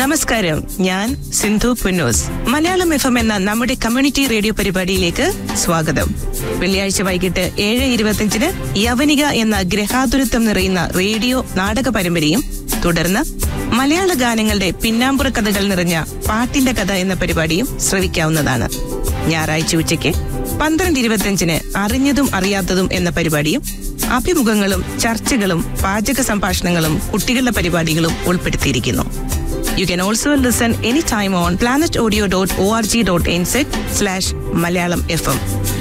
നമസ്കാരം ഞാൻ Sindhu Punnoose Malayalam F M എന്ന നമ്മുടെ കമ്മ്യൂണിറ്റി റേഡിയോ പരിപാടിയിലേക്ക് സ്വാഗതം വെള്ളിയാഴ്ച വൈകിട്ട് ഏഴ് ഇരുപത്തിയഞ്ചിന് യവനിക എന്ന ഗ്രഹാതുരത്വം നിറയുന്ന റേഡിയോ നാടക പരമ്പരയും തുടർന്ന് മലയാള ഗാനങ്ങളുടെ പിന്നാമ്പുറ കഥകൾ നിറഞ്ഞ പാട്ടിന്റെ കഥ എന്ന പരിപാടിയും ശ്രവിക്കാവുന്നതാണ് ഞായറാഴ്ച ഉച്ചയ്ക്ക് പന്ത്രണ്ട് ഇരുപത്തിയഞ്ചിന് അറിഞ്ഞതും അറിയാത്തതും എന്ന പരിപാടിയും അഭിമുഖങ്ങളും ചർച്ചകളും പാചക സംഭാഷണങ്ങളും കുട്ടികളുടെ പരിപാടികളും ഉൾപ്പെടുത്തിയിരിക്കുന്നു you can also listen any time on planet audio dot O R G dot N set slash Malayalam F M